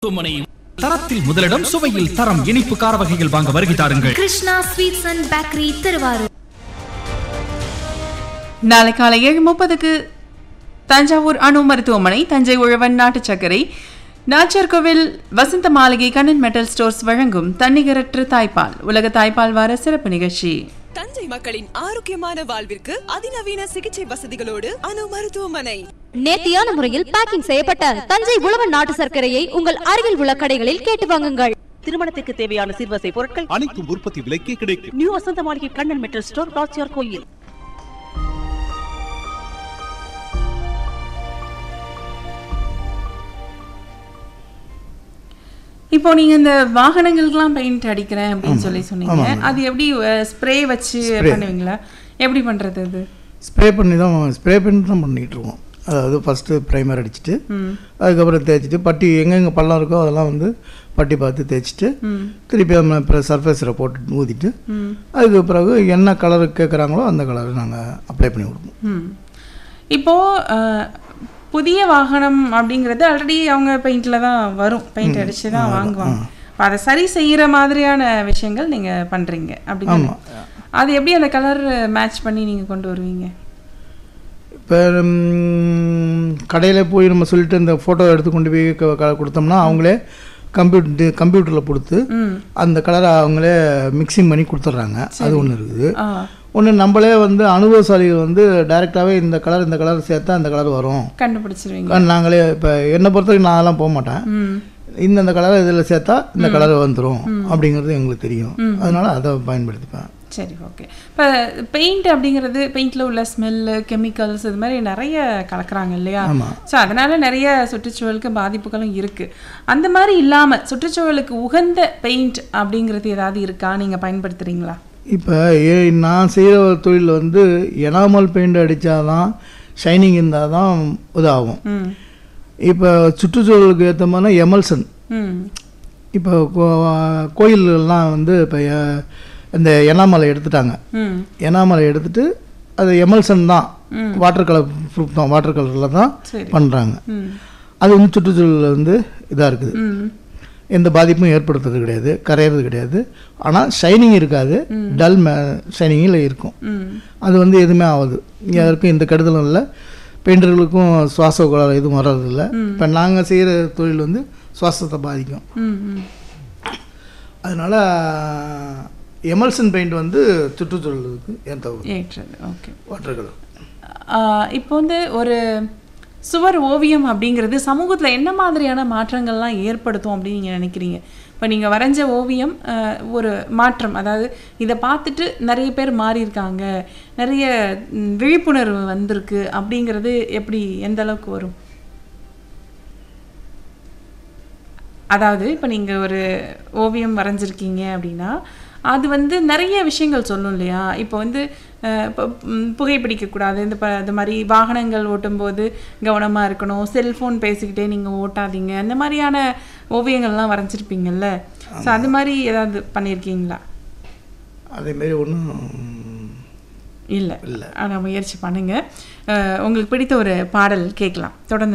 மருத்துவமனை தரத்தில் முதலிடம் சுவையில் தரம் இனிப்பு கார வகைகள் வாங்க வருகை தாருங்கள் Krishna sweets and bakery Thiruvarur நாளை காலை ஏழு முப்பதுக்கு தஞ்சாவூர் அணு மருத்துவமனை தஞ்சை உழவன் நாட்டு சர்க்கரை நாச்சர்கோவில் வசந்த மாளிகை கண்ணன் மெட்டல் ஸ்டோர்ஸ் வழங்கும் தன்னிகரற்ற தாய்ப்பால் உலக தாய்ப்பால் வார சிறப்பு நிகழ்ச்சி தஞ்சை மக்களின் ஆரோக்கியமான வாழ்விற்கு அதிநவீன சிகிச்சை வசதிகளோடு அணு மருத்துவமனை நேர்த்தியான முறையில் பேக்கிங் செய்யப்பட்ட தஞ்சை உழவன் நாட்டு சர்க்கரையை உங்கள் அருகில் உள்ள கடைகளில் கேட்டு வாங்குங்கள் திருமணத்துக்கு தேவையான சிறுவசை பொருட்கள் அனைத்தும் உற்பத்தி விலைக்கே கிடைக்கும் நியூ வசந்த மாளிகை கண்ணன் மெட்டல் ஸ்டோர் ராச்சியார் கோயில் இப்போ நீங்க இந்த வாகனங்களுக்கெல்லாம் பெயிண்ட் அடிக்கிறேன் அப்படின்னு சொல்லி சொன்னீங்க அது எப்படி ஸ்ப்ரே வச்சு பண்ணுவீங்களா எப்படி பண்றது அது ஸ்ப்ரே பண்ணி தான் ஸ்ப்ரே பண்ணி தான் பண்ணிகிட்டு இருக்கோம் அதாவது ஃபஸ்ட்டு ப்ரைமர் அடிச்சுட்டு அதுக்கப்புறம் தேய்ச்சிட்டு பட்டி எங்கெங்கே பள்ளம் இருக்கோ அதெல்லாம் வந்து பட்டி பார்த்து தேய்ச்சிட்டு திருப்பி நம்ம அப்புறம் சர்ஃபேஸில் போட்டு ஊதிட்டு அதுக்கு பிறகு என்ன கலர் கேட்குறாங்களோ அந்த கலர் நாங்கள் அப்ளை பண்ணி கொடுப்போம் ம். இப்போ அஹ், புதிய வாகனம் அப்படிங்கிறது ஆல்ரெடி அவங்க பெயிண்ட்ல தான் வரும் பெயிண்ட் அடிச்சு தான் வாங்குவாங்க அப்ப அதை சரி செய்யற மாதிரியான விஷயங்கள் நீங்க பண்றீங்க அப்படி அது எப்படி அந்த கலர் மேட்ச் பண்ணி நீங்க கொண்டு வருவீங்க இப்போ கடையில் போய் நம்ம சொல்லிட்டு இந்த ஃபோட்டோ எடுத்து கொண்டு போய் க- க- கொடுத்தோம்னா அவங்களே கம்ப்யூட்டர் கம்ப்யூட்டரில் கொடுத்து அந்த கலரை அவங்களே மிக்சிங் பண்ணி கொடுத்துட்றாங்க அது ஒன்று இருக்குது ஆ ஒன்று நம்மளே வந்து அனுபவசாலிகள் வந்து டைரெக்டாகவே இந்த கலர் இந்த கலர் சேர்த்தா இந்த கலர் வரும் கண்டுபிடிச்சிருவீங்க அஹ் நாங்களே இப்போ என்னை பொறுத்த வரைக்கும் நான்லாம் போக மாட்டேன் ம் இந்தந்த கலர் இதில் சேர்த்தா இந்த கலர் வந்துடும் அப்படிங்கிறது எங்களுக்கு தெரியும் அதனால அதை பயன்படுத்திப்பேன் சரி ஓகே இப்போ பெயிண்ட் அப்படிங்கிறது பெயிண்டில் உள்ள ஸ்மெல்லு கெமிக்கல்ஸ் இது மாதிரி நிறைய கலக்குறாங்க இல்லையா ஸோ அதனால நிறைய சுற்றுச்சூழலுக்கு பாதிப்புகளும் இருக்கு அந்த மாதிரி இல்லாமல் சுற்றுச்சூழலுக்கு உகந்த பெயிண்ட் அப்படிங்கிறது ஏதாவது இருக்கா நீங்கள் பயன்படுத்துறீங்களா இப்போ ஏ நான் செய்கிற ஒரு தொழில் வந்து எனாமல் பெயிண்ட் அடித்தாதான் ஷைனிங் இருந்தால் தான் இதாகும் ம் இப்போ சுற்றுச்சூழலுக்கு ஏற்ற மாதிரி எமல்சன் ம் இப்போ கோ- கோயில்கள்லாம் வந்து இப்போ எ- இந்த எனாமலை எடுத்துட்டாங்க ம் எனாமலை எடுத்துட்டு அது எமல்சன் தான் வாட்டர் கலர் ப்ரூஃப் தான் வாட்டர் கலரில் தான் சரி. பண்ணுறாங்க ம் அது வந்து சுற்றுச்சூழல் வந்து இதாக இருக்குது ம் எந்த பாதிப்பும் ஏற்படுத்துறது கிடையாது கரையிறது கிடையாது ஆனால் ஷைனிங் இருக்காது டல் ஷைனிங்கில் இருக்கும் ம் அது வந்து எதுவுமே ஆகுது யாருக்கும் எந்த கெடுதலும் இல்லை பெயிண்டர்களுக்கும் சுவாச கோளாறு எதுவும் வர்றதில்ல இப்போ நாங்கள் செய்கிற தொழில் வந்து சுவாசத்தை பாதிக்கும் ம் ம் அதனால் எமல்சன் பெயிண்ட் வந்து சுற்றுச்சூழலுக்கு ஏற்ற ஏற்றது ஓகே வாட்டர் கலர் இப்போ வந்து ஒரு சுவர் ஓவியம் அப்படிங்கிறது சமூகத்தில் என்ன மாதிரியான மாற்றங்கள்லாம் ஏற்படுத்தும் அப்படின்னு நீங்கள் நினைக்கிறீங்க இப்போ நீங்கள் வரைஞ்ச ஓவியம் ஆஹ், ஒரு மாற்றம் அதாவது இதை பார்த்துட்டு நிறைய பேர் மாறியிருக்காங்க நிறைய ம், விழிப்புணர்வு வந்திருக்கு அப்படிங்கிறது எப்படி எந்த அளவுக்கு வரும் அதாவது இப்போ நீங்கள் ஒரு ஓவியம் வரைஞ்சிருக்கீங்க அப்படின்னா அது வந்து நிறைய விஷயங்கள் சொல்லும் இல்லையா இப்போ வந்து அஹ், இப்போ ம், புகைப்பிடிக்கக்கூடாது இந்த ப இந்த மாதிரி வாகனங்கள் ஓட்டும்போது கவனமாக இருக்கணும் செல்ஃபோன் பேசிக்கிட்டே நீங்கள் ஓட்டாதீங்க அந்த மாதிரியான ஓவியங்கள்லாம் வரைஞ்சிருப்பீங்கல்ல ஸோ அது மாதிரி ஏதாவது பண்ணியிருக்கீங்களா அதேமாரி ஒன்றும் இல்லை ஆனால் முயற்சி பண்ணுங்கள் உங்களுக்கு பிடித்த ஒரு பாடல் கேட்கலாம் தொடர்ந்து